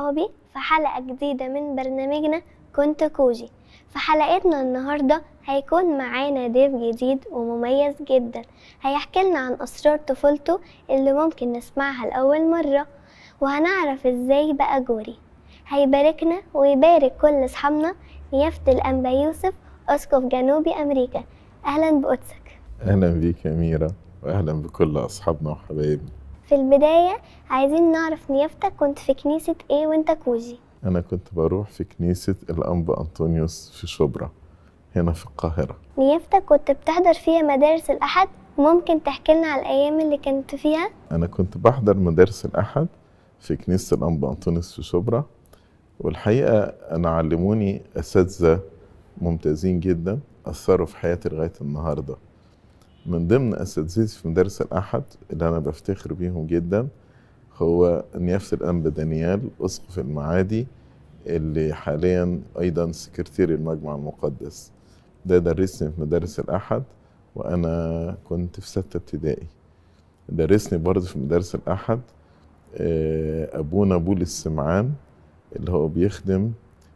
صحابي في حلقة جديدة من برنامجنا كنت كوجي في حلقتنا النهاردة هيكون معانا ضيف جديد ومميز جدا هيحكي لنا عن أسرار طفولته اللي ممكن نسمعها لأول مرة وهنعرف ازاي بقى جوري هيباركنا ويبارك كل أصحابنا نيافة الأنبا يوسف أسقف جنوبي أمريكا أهلا بقدسك اهلا بيك يا ميرا واهلا بكل اصحابنا وحبايبنا في البداية عايزين نعرف نيافتك كنت في كنيسة ايه وانت كوجي انا كنت بروح في كنيسه الانبا انطونيوس في شبرا هنا في القاهره نيافتك كنت بتحضر فيها مدارس الأحد ممكن تحكي لنا على الأيام اللي كنت فيها انا كنت بحضر مدارس الاحد في كنيسه الانبا انطونيوس في شبرا والحقيقه انا علموني اساتذه ممتازين جدا اثروا في حياتي لغايه النهارده من ضمن اساتذتي في مدارس الاحد اللي انا بفتخر بيهم جدا هو نيافه الانبا دانيال اسقف المعادي اللي حاليا ايضا سكرتير المجمع المقدس ده درسني في مدارس الاحد وانا كنت في سته ابتدائي درسني برضه في مدارس الاحد آه، ابونا بولس سمعان اللي هو بيخدم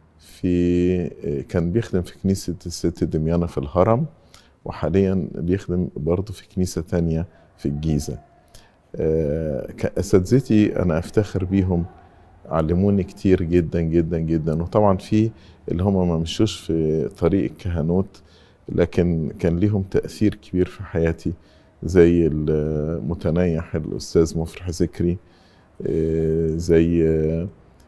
في آه، كان بيخدم في كنيسه الست دميانه في الهرم وحاليا بيخدم برضه في كنيسه تانية في الجيزه آه، كاساتذتي انا افتخر بيهم علموني كتير جدا جدا جدا وطبعا في اللي هم ما مشوش في طريق الكهنوت لكن كان ليهم تأثير كبير في حياتي زي المتنيح الأستاذ مفرح ذكري آه، زي آه،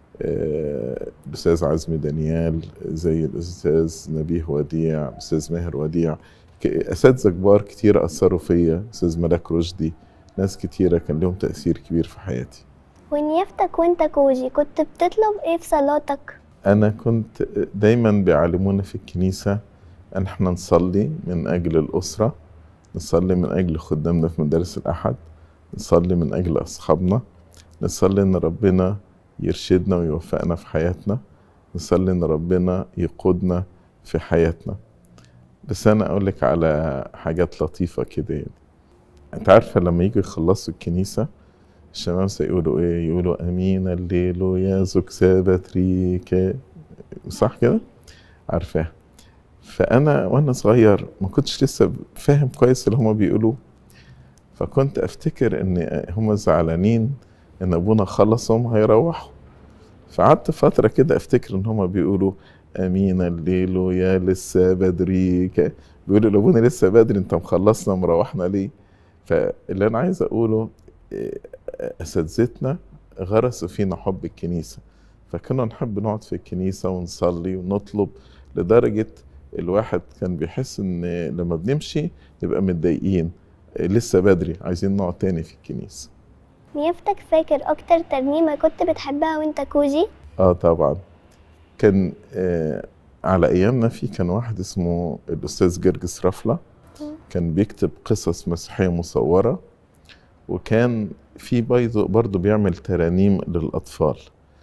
آه، الأستاذ عزمي دانيال زي الأستاذ نبيه وديع الأستاذ ماهر وديع ك- أساتذة كبار كتير أثروا فيا أستاذ ملاك رشدي ناس كتيرة كان لهم تأثير كبير في حياتي ونيافتك وانت كوجي كنت بتطلب ايه في صلاتك أنا كنت دايما بيعلمونا في الكنيسة أن احنا نصلي من أجل الأسرة نصلي من أجل خدامنا في مدارس الأحد نصلي من أجل أصحابنا نصلي إن ربنا يرشدنا ويوفقنا في حياتنا نصلي إن ربنا يقودنا في حياتنا بس أنا أقول لك على حاجات لطيفة كده يعني أنت عارفة لما يجوا يخلصوا الكنيسة الشمامسة يقولوا إيه؟ يقولوا أمين الليل يا زكسابة ريكا صح كده؟ عارفاه فأنا وأنا صغير ما كنتش لسه فاهم كويس اللي هما بيقولوه فكنت أفتكر إن هما زعلانين إن أبونا خلصهم هيروحوا فقعدت فترة كده أفتكر إن هما بيقولوا أمين الليل يا لسه بدري ك- بيقولوا لأبونا لسه بدري أنت مخلصنا مروحنا ليه؟ فاللي أنا عايز أقوله إيه، اساتذتنا غرسوا فينا حب الكنيسه فكنا نحب نقعد في الكنيسه ونصلي ونطلب لدرجه الواحد كان بيحس ان لما بنمشي نبقى متضايقين لسه بدري عايزين نقعد تاني في الكنيسه نيافتك فاكر اكتر ترنيمة كنت بتحبها وانت كوجي اه طبعا كان آه على ايامنا في كان واحد اسمه الاستاذ جرجس رفله كان بيكتب قصص مسيحيه مصوره وكان في برضه برضه بيعمل ترانيم للاطفال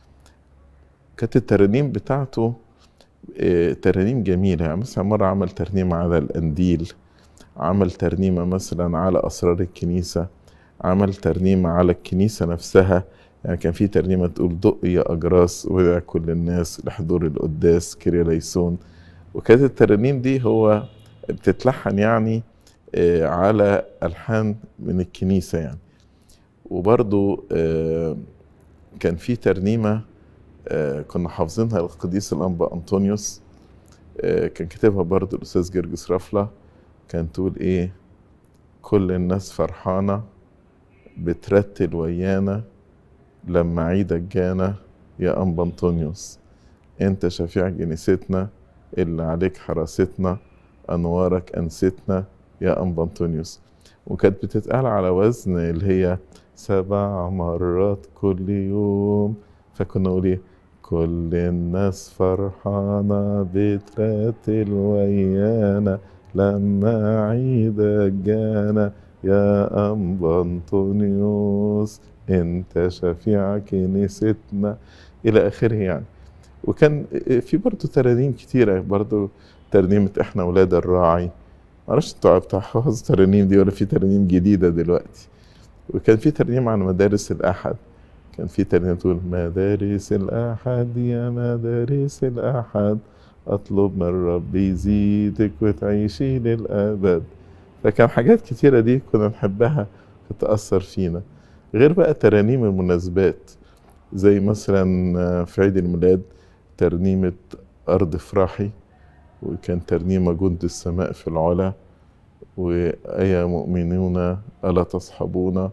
كانت الترانيم بتاعته آه، ترانيم جميله يعني مثلا مره عمل ترنيمه على القنديل عمل ترنيمه مثلا على اسرار الكنيسه عمل ترنيمه على الكنيسه نفسها يعني كان في ترنيمه تقول دق يا اجراس ودع كل الناس لحضور القداس كيريا ليسون وكانت الترانيم دي هو بتتلحن يعني آه، على الحان من الكنيسه يعني وبرضو آه، كان في ترنيمه آه، كنا حافظينها للقديس الانبا انطونيوس آه، كان كاتبها برضو الاستاذ جرجس رفله كان تقول ايه كل الناس فرحانه بترتل ويانا لما عيدك جانا يا انبا انطونيوس انت شفيع جنيستنا اللي عليك حراستنا انوارك انستنا يا انبا انطونيوس وكانت بتتقال على وزن اللي هي سبع مرات كل يوم فكنا نقول ايه كل الناس فرحانة بترتل ويانا لما عيدك جانا يا أنبا أنطونيوس أنت شفيع كنيستنا إلى آخره يعني وكان في برضه ترانيم كتيرة برضه ترنيمة إحنا ولاد الراعي معرفش انتوا بتحفظوا الترانيم دي ولا في ترانيم جديدة دلوقتي وكان في ترنيم عن مدارس الأحد كان في ترنيمة تقول مدارس الأحد يا مدارس الأحد أطلب من ربي يزيدك وتعيشي للأبد فكان حاجات كتيرة دي كنا نحبها تأثر فينا غير بقى ترانيم المناسبات زي مثلا في عيد الميلاد ترنيمة أرض فرحي وكان ترنيمة جند السماء في العلا وأيا مؤمنون ألا تصحبون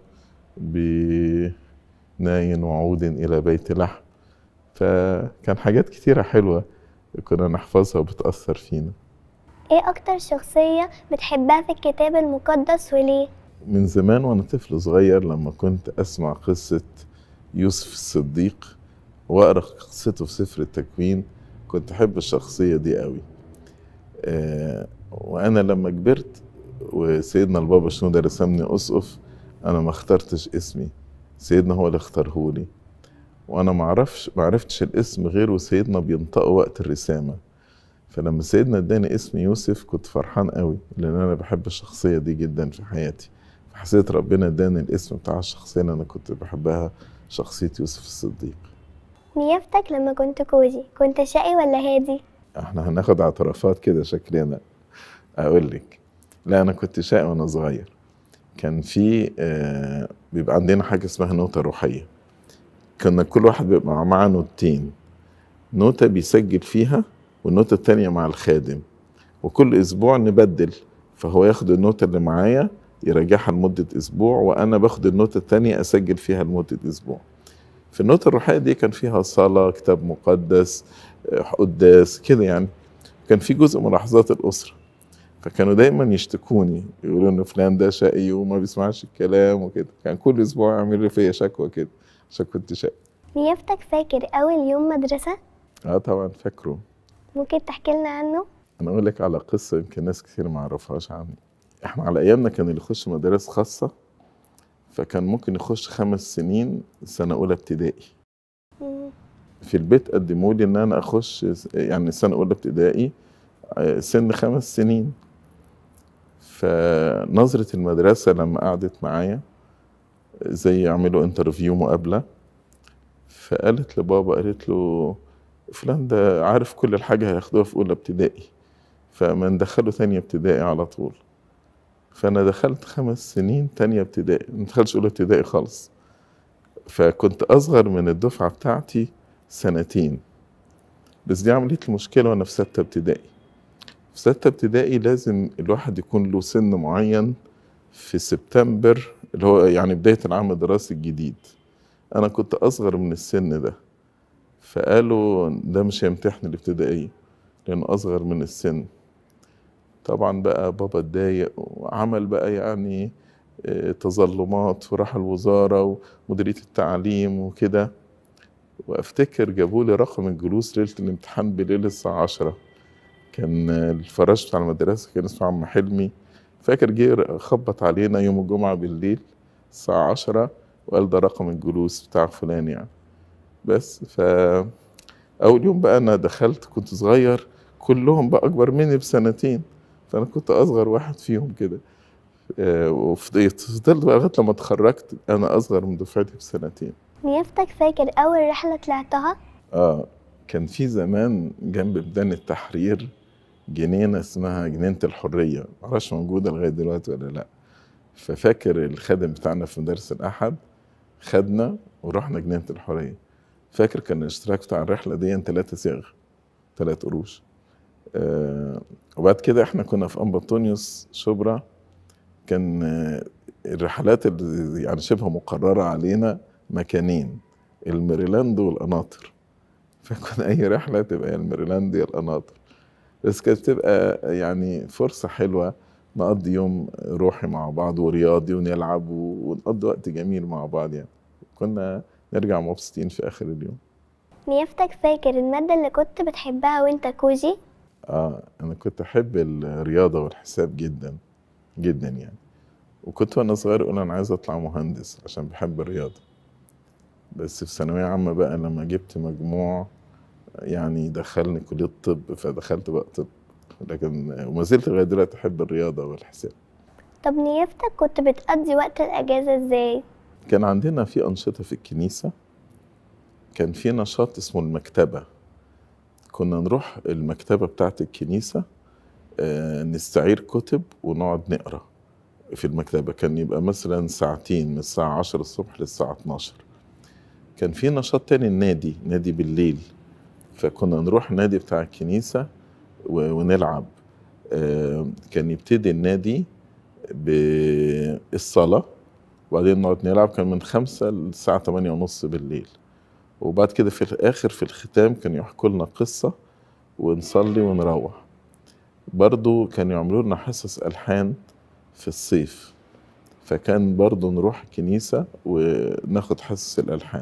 بناي وعود إلى بيت لحم فكان حاجات كتيرة حلوة كنا نحفظها وبتأثر فينا ايه اكتر شخصية بتحبها في الكتاب المقدس وليه؟ من زمان وانا طفل صغير لما كنت اسمع قصة يوسف الصديق واقرا قصته في سفر التكوين كنت احب الشخصية دي قوي آه وانا لما كبرت وسيدنا البابا شنودة رسمني اسقف انا ما اخترتش اسمي سيدنا هو اللي اختارهولي وانا ما اعرفش ما عرفتش الاسم غير وسيدنا بينطقه وقت الرسامه فلما سيدنا اداني اسم يوسف كنت فرحان قوي لان انا بحب الشخصيه دي جدا في حياتي فحسيت ربنا اداني الاسم بتاع الشخصيه اللي انا كنت بحبها شخصيه يوسف الصديق نيافتك لما كنت كوزي كنت شقي ولا هادي؟ احنا هناخد اعترافات كده شكلنا اقول لك لا انا كنت شقي وانا صغير كان في آه بيبقى عندنا حاجه اسمها نوتة روحيه كنا كل واحد بيبقى معاه نوتين نوتة بيسجل فيها والنوتة التانية مع الخادم وكل أسبوع نبدل فهو ياخد النوتة اللي معايا يراجعها لمدة أسبوع وأنا باخد النوتة التانية أسجل فيها لمدة أسبوع في النوتة الروحية دي كان فيها صلاة كتاب مقدس قداس كده يعني كان في جزء ملاحظات الأسرة فكانوا دايما يشتكوني يقولوا ان فلان ده شقي وما بيسمعش الكلام وكده كان كل اسبوع يعملوا فيا شكوى كده عشان كنت شقي نيافتك فاكر اول يوم مدرسة؟ اه طبعا فاكره ممكن تحكي لنا عنه؟ انا اقول لك على قصه يمكن ناس كتير ما يعرفهاش عني احنا على ايامنا كان اللي يخش مدارس خاصه فكان ممكن يخش خمس سنين سنه اولى ابتدائي مم. في البيت قدموا لي ان انا اخش يعني سنه اولى ابتدائي سن خمس سنين فنظرة المدرسة لما قعدت معايا زي يعملوا انترفيو مقابلة فقالت لبابا قالت له فلان ده عارف كل الحاجة هياخدوها في أولى ابتدائي فما ندخله تانية ابتدائي على طول فأنا دخلت خمس سنين تانية ابتدائي ما دخلتش أولى ابتدائي خالص فكنت أصغر من الدفعة بتاعتي سنتين بس دي عملت لي مشكلة وأنا في ستة ابتدائي في ستة ابتدائي لازم الواحد يكون له سن معين في سبتمبر اللي هو يعني بداية العام الدراسي الجديد أنا كنت أصغر من السن ده فقالوا ده مش هيمتحن الابتدائية لأنه أصغر من السن طبعا بقى بابا اتضايق وعمل بقى يعني تظلمات وراح الوزارة ومديرية التعليم وكده وافتكر جابوا لي رقم الجلوس ليلة الامتحان بالليل الساعة عشرة كان الفراش بتاع المدرسة كان اسمه عم حلمي فاكر جه خبط علينا يوم الجمعة بالليل الساعة عشرة وقال ده رقم الجلوس بتاع فلان يعني بس ف أول يوم بقى أنا دخلت كنت صغير كلهم بقى أكبر مني بسنتين فأنا كنت أصغر واحد فيهم كده وفضلت بقى لغاية لما اتخرجت أنا أصغر من دفعتي بسنتين نيافتك فاكر أول رحلة طلعتها؟ آه كان في زمان جنب ميدان التحرير جنينة اسمها جنينة الحرية معرفش موجودة لغاية دلوقتي ولا لأ ففاكر الخادم بتاعنا في مدارس الأحد خدنا ورحنا جنينة الحرية فاكر كان الاشتراك بتاع الرحلة دي تلاتة صاغ تلات قروش آه وبعد كده احنا كنا في أنبطونيوس شبرا كان آه الرحلات اللي يعني شبه مقررة علينا مكانين الميريلاند والقناطر فكنا أي رحلة تبقى الميريلاند يا القناطر بس كانت بتبقى يعني فرصة حلوة نقضي يوم روحي مع بعض ورياضي ونلعب ونقضي وقت جميل مع بعض يعني كنا نرجع مبسوطين في آخر اليوم نيافتك فاكر المادة اللي كنت بتحبها وانت كوجي؟ اه انا كنت احب الرياضة والحساب جدا جدا يعني وكنت وانا صغير اقول انا عايز اطلع مهندس عشان بحب الرياضة بس في ثانوية عامة بقى لما جبت مجموع يعني دخلني كلية طب فدخلت بقى طب لكن وما زلت لغاية دلوقتي أحب الرياضة والحساب طب نيافتك كنت بتقضي وقت الأجازة ازاي؟ كان عندنا في أنشطة في الكنيسة كان في نشاط اسمه المكتبة كنا نروح المكتبة بتاعت الكنيسة آه، نستعير كتب ونقعد نقرا في المكتبة كان يبقى مثلا ساعتين من الساعة 10 الصبح للساعة 12 كان في نشاط تاني النادي نادي بالليل فكنا نروح النادي بتاع الكنيسة و- ونلعب آه، كان يبتدي النادي بالصلاة وبعدين نقعد نلعب كان من خمسة للساعة تمانية ونص بالليل وبعد كده في الآخر في الختام كان يحكوا لنا قصة ونصلي ونروح برضو كانوا يعملوا لنا حصص ألحان في الصيف فكان برضو نروح الكنيسة وناخد حصص الألحان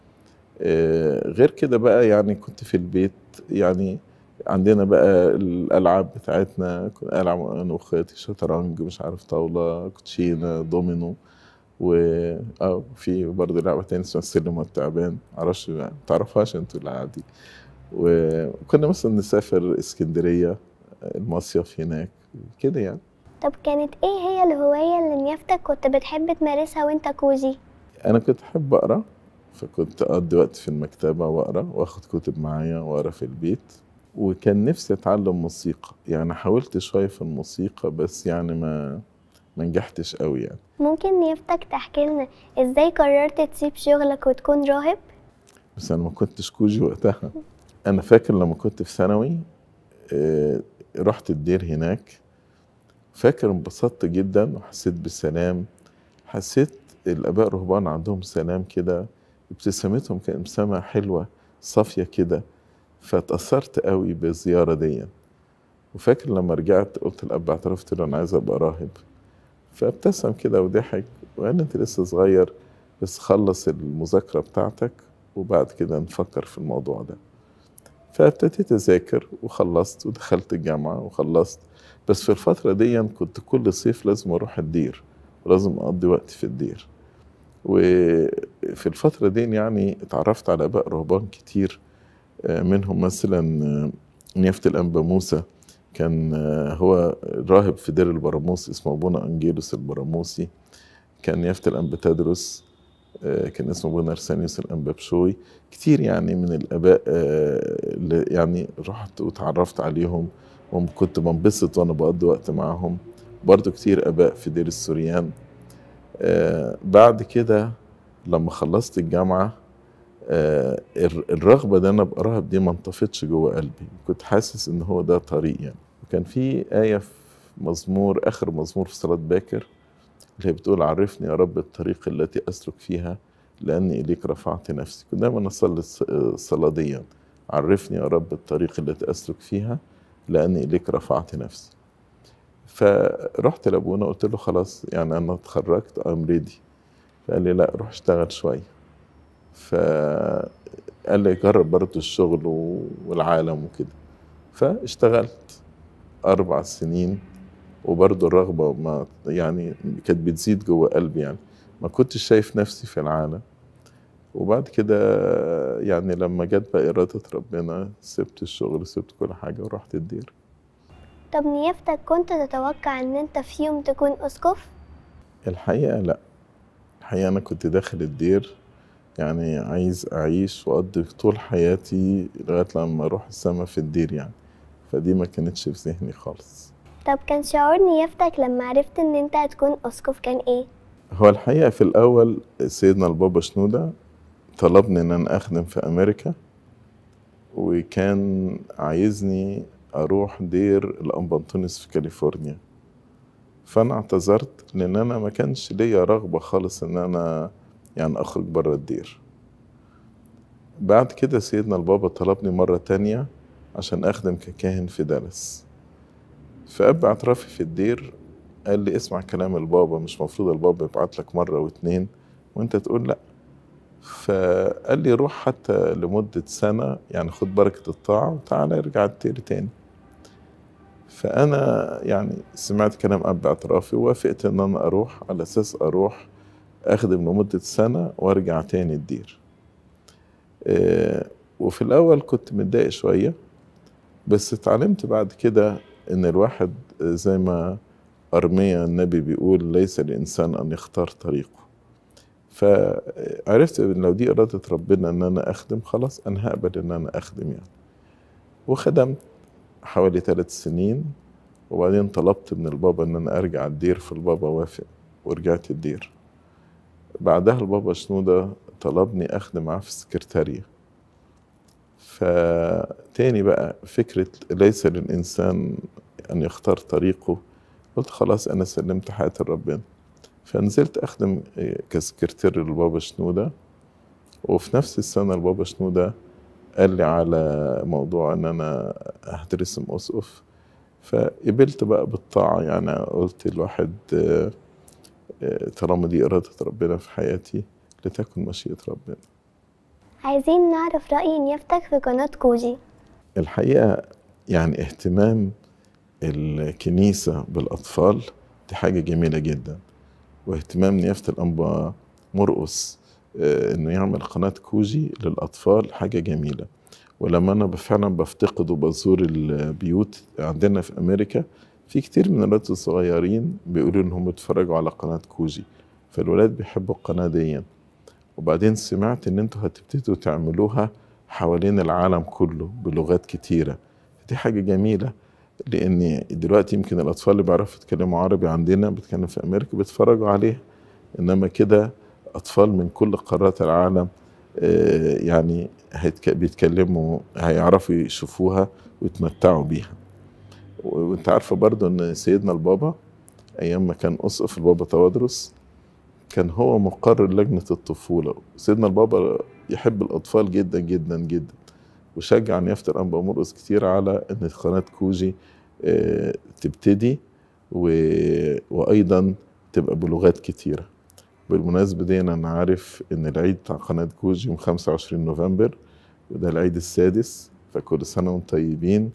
آه، غير كده بقى يعني كنت في البيت يعني عندنا بقى الألعاب بتاعتنا كنت ألعب أنا وأخواتي شطرنج مش عارف طاولة كوتشينة دومينو و اه في برضه لعبة تانية اسمها السلم والتعبان معرفش يعني متعرفهاش انتوا الألعاب دي وكنا مثلا نسافر اسكندرية المصيف هناك كده يعني طب كانت ايه هي الهواية اللي نيافتك كنت بتحب تمارسها وانت كوجي أنا كنت أحب أقرأ فكنت أقضي وقت في المكتبة وأقرأ وآخد كتب معايا وأقرأ في البيت وكان نفسي أتعلم موسيقى يعني حاولت شوية في الموسيقى بس يعني ما ما نجحتش قوي يعني ممكن نيافتك تحكي لنا ازاي قررت تسيب شغلك وتكون راهب بس أنا ما كنتش كوجي وقتها أنا فاكر لما كنت في ثانوي آه، رحت الدير هناك فاكر انبسطت جدا وحسيت بالسلام حسيت الآباء رهبان عندهم سلام كده ابتسامتهم كانت ابتسامة حلوة صافية كده فاتأثرت قوي بالزيارة دي وفاكر لما رجعت قلت الأب اعترفت له أنا عايز أبقى راهب فابتسم كده وضحك وقال لي أنت لسه صغير بس خلص المذاكرة بتاعتك وبعد كده نفكر في الموضوع ده فابتديت أذاكر وخلصت ودخلت الجامعة وخلصت بس في الفترة دي كنت كل صيف لازم أروح الدير ولازم أقضي وقت في الدير وفي الفترة دي يعني اتعرفت على آباء رهبان كتير آه، منهم مثلا آه، نيافة الأنبا موسى كان آه، هو راهب في دير البراموس اسمه أبونا أنجيلوس البراموسي كان نيافة الأنبا تدرس آه، كان اسمه أبونا أرسانيوس الأنبا بشوي كتير يعني من الآباء آه، اللي يعني رحت وتعرفت عليهم وكنت بنبسط وأنا بقضي وقت معاهم برضو كتير آباء في دير السوريان آه، بعد كده لما خلصت الجامعة آه، الر- الرغبة ده أنا أبقى راهب دي ما انطفتش جوه قلبي كنت حاسس إن هو ده طريق يعني وكان في آية في مزمور آخر مزمور في صلاة باكر اللي هي بتقول عرفني يا رب الطريق التي أسلك فيها لأني إليك رفعت نفسي كنت دايما أصلي الص- الصلاة دي عرفني يا رب الطريق التي أسلك فيها لأني إليك رفعت نفسي فرحت لأبونا قلت له خلاص يعني أنا اتخرجت أم ريدي فقال لي لا روح اشتغل شوية فقال لي جرب برضه الشغل و- والعالم وكده فاشتغلت أربع سنين وبرضه الرغبة ما يعني كانت بتزيد جوه قلبي يعني ما كنتش شايف نفسي في العالم وبعد كده يعني لما جت بقى إرادة ربنا سبت الشغل سبت كل حاجة ورحت الدير طب نيافتك كنت تتوقع ان انت في يوم تكون اسقف الحقيقة لا الحقيقة أنا كنت داخل الدير يعني عايز أعيش وأقضي طول حياتي لغاية لما أروح السما في الدير يعني فدي ما كانتش في ذهني خالص طب كان شعور نيافتك لما عرفت ان انت هتكون اسقف كان ايه هو الحقيقة في الأول سيدنا البابا شنودة طلبني إن أنا أخدم في أمريكا وكان عايزني أروح دير الأنبنطونس في كاليفورنيا فأنا اعتذرت لأن أنا ما كانش ليا رغبة خالص إن أنا يعني أخرج بره الدير بعد كده سيدنا البابا طلبني مرة تانية عشان أخدم ككاهن في دالاس فأب اعترافي في الدير قال لي اسمع كلام البابا مش مفروض البابا يبعت لك مرة واتنين وانت تقول لا فقال لي روح حتى لمدة سنة يعني خد بركة الطاعة وتعالى ارجع الدير تاني فأنا يعني سمعت كلام أب اعترافي ووافقت إن أنا أروح على أساس أروح أخدم لمدة سنة وأرجع تاني الدير آه، وفي الأول كنت متضايق شوية بس اتعلمت بعد كده إن الواحد زي ما أرميا النبي بيقول ليس الإنسان أن يختار طريقه فعرفت ان لو دي اراده ربنا ان انا اخدم خلاص انا هقبل ان انا اخدم يعني وخدمت حوالي ثلاث سنين وبعدين طلبت من البابا ان انا ارجع الدير فالبابا وافق ورجعت الدير بعدها البابا شنودة طلبني اخدم معاه في السكرتارية فتاني بقى فكرة ليس للإنسان أن يختار طريقه قلت خلاص أنا سلمت حياتي لربنا فنزلت أخدم كسكرتير للبابا شنودة وفي نفس السنة البابا شنودة قال لي على موضوع ان انا هترسم اسقف فقبلت بقى بالطاعة يعني قلت الواحد آه، آه، طالما دي إرادة ربنا في حياتي لتكن مشيئة ربنا عايزين نعرف رأي نيافتك في قناة كوجي الحقيقة يعني اهتمام الكنيسة بالأطفال دي حاجة جميلة جدا واهتمام نيافة الأنبا مرقس آه، إنه يعمل قناة كوجي للأطفال حاجة جميلة ولما أنا فعلا بفتقد وبزور البيوت عندنا في أمريكا في كتير من الولاد الصغيرين بيقولوا إنهم بيتفرجوا على قناة كوجي فالولاد بيحبوا القناة دي وبعدين سمعت إن أنتوا هتبتدوا تعملوها حوالين العالم كله بلغات كتيرة دي حاجة جميلة لأن دلوقتي يمكن الأطفال اللي بيعرفوا يتكلموا عربي عندنا بيتكلموا في أمريكا بيتفرجوا عليها إنما كده أطفال من كل قارات العالم آه، يعني هيتك- بيتكلموا هيعرفوا يشوفوها ويتمتعوا بيها و- وانت عارفة برضو ان سيدنا البابا ايام ما كان اسقف البابا توادرس كان هو مقرر لجنة الطفولة سيدنا البابا يحب الاطفال جدا جدا جدا وشجع نيافة الانبا مرقس كتير على ان قناة كوجي آه، تبتدي و- وايضا تبقى بلغات كتيره بالمناسبة دي أنا عارف إن العيد بتاع قناة كوجي يوم 25 نوفمبر وده العيد السادس فكل سنة وانتم طيبين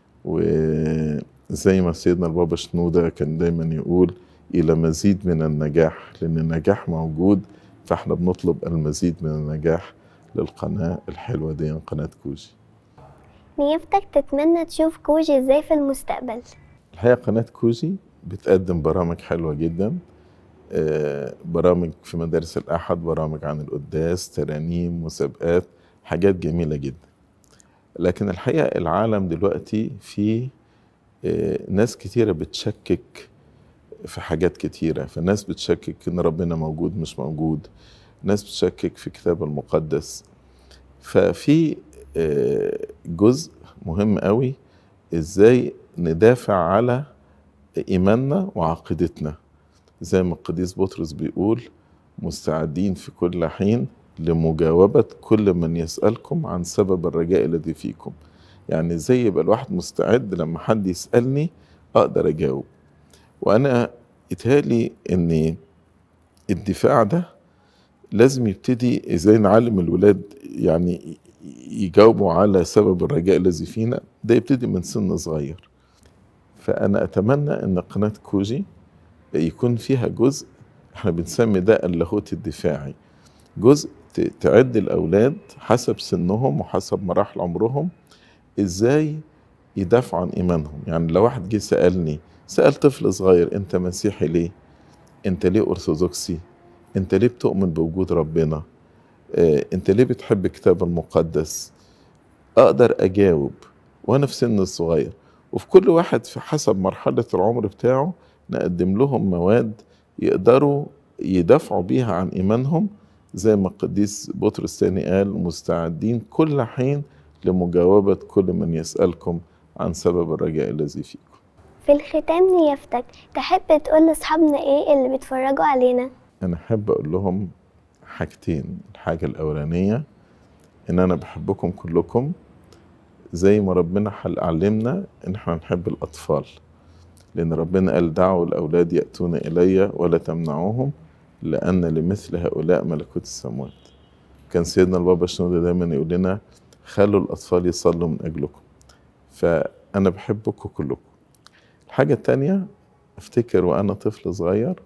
وزي ما سيدنا البابا شنودة كان دايما يقول إلى مزيد من النجاح لأن النجاح موجود فاحنا بنطلب المزيد من النجاح للقناة الحلوة دي قناة كوجي نيافتك تتمنى تشوف كوجي ازاي في المستقبل الحقيقة قناة كوجي بتقدم برامج حلوة جدا آه، برامج في مدارس الأحد برامج عن القداس ترانيم مسابقات حاجات جميلة جدا لكن الحقيقة العالم دلوقتي فيه آه، ناس كتيرة بتشكك في حاجات كتيرة فالناس بتشكك إن ربنا موجود مش موجود ناس بتشكك في الكتاب المقدس ففي آه، جزء مهم قوي ازاي ندافع على ايماننا وعقيدتنا زي ما القديس بطرس بيقول مستعدين في كل حين لمجاوبة كل من يسألكم عن سبب الرجاء الذي فيكم يعني زي يبقى الواحد مستعد لما حد يسألني أقدر أجاوب وأنا إتهالي إن الدفاع ده لازم يبتدي ازاي نعلم الولاد يعني يجاوبوا على سبب الرجاء الذي فينا ده يبتدي من سن صغير فانا اتمنى ان قناه كوجي يكون فيها جزء احنا بنسمي ده اللاهوت الدفاعي جزء ت- تعد الاولاد حسب سنهم وحسب مراحل عمرهم ازاي يدافعوا عن ايمانهم يعني لو واحد جه سالني سال طفل صغير انت مسيحي ليه انت ليه ارثوذكسي انت ليه بتؤمن بوجود ربنا آه، انت ليه بتحب الكتاب المقدس اقدر اجاوب وانا في سن الصغير وفي كل واحد في حسب مرحلة العمر بتاعه نقدم لهم مواد يقدروا يدافعوا بيها عن إيمانهم زي ما القديس بطرس الثاني قال مستعدين كل حين لمجاوبة كل من يسألكم عن سبب الرجاء الذي فيكم في الختام نيافتك تحب تقول لاصحابنا ايه اللي بيتفرجوا علينا أنا أحب أقول لهم حاجتين الحاجة الأولانية إن أنا بحبكم كلكم زي ما ربنا حل علمنا إن إحنا نحب الأطفال لأن ربنا قال دعوا الأولاد يأتون إلي ولا تمنعوهم لأن لمثل هؤلاء ملكوت السماوات كان سيدنا البابا شنودة دايما يقول لنا خلوا الأطفال يصلوا من أجلكم فأنا بحبكم كلكم الحاجة التانية أفتكر وأنا طفل صغير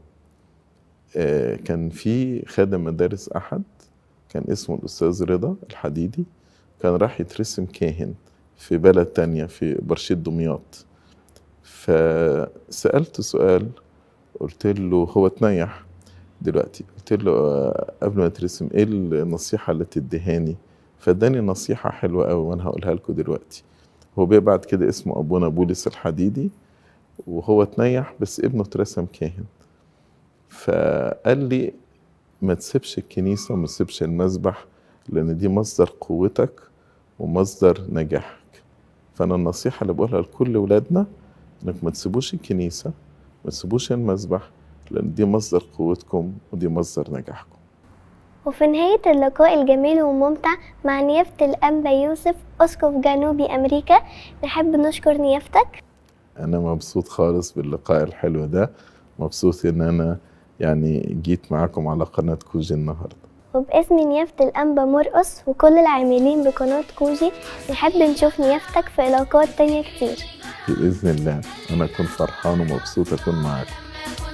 آه، كان في خادم مدارس أحد كان اسمه الأستاذ رضا الحديدي كان راح يترسم كاهن في بلد تانية في برشيد دمياط فسألته سؤال قلت له هو تنيح دلوقتي قلت له آه، قبل ما ترسم ايه النصيحة اللي تديهاني فاداني نصيحة حلوة قوي وانا هقولها لكم دلوقتي هو بقى بعد كده اسمه ابونا بولس الحديدي وهو اتنيح بس ابنه اترسم كاهن فقال لي ما تسيبش الكنيسة وما تسيبش المسبح لأن دي مصدر قوتك ومصدر نجاحك فأنا النصيحة اللي بقولها لكل ولادنا إنك ما تسيبوش الكنيسة ما تسيبوش المسبح لأن دي مصدر قوتكم ودي مصدر نجاحكم وفي نهاية اللقاء الجميل والممتع مع نيافة الأنبا يوسف أسقف جنوبي أمريكا نحب نشكر نيافتك أنا مبسوط خالص باللقاء الحلو ده مبسوط إن أنا يعني جيت معاكم على قناة كوجي النهاردة وباسم نيافة الأنبا مرقص وكل العاملين بقناة كوجي نحب نشوف نيافتك في علاقات تانية كتير بإذن الله أنا أكون فرحان ومبسوط أكون معاكم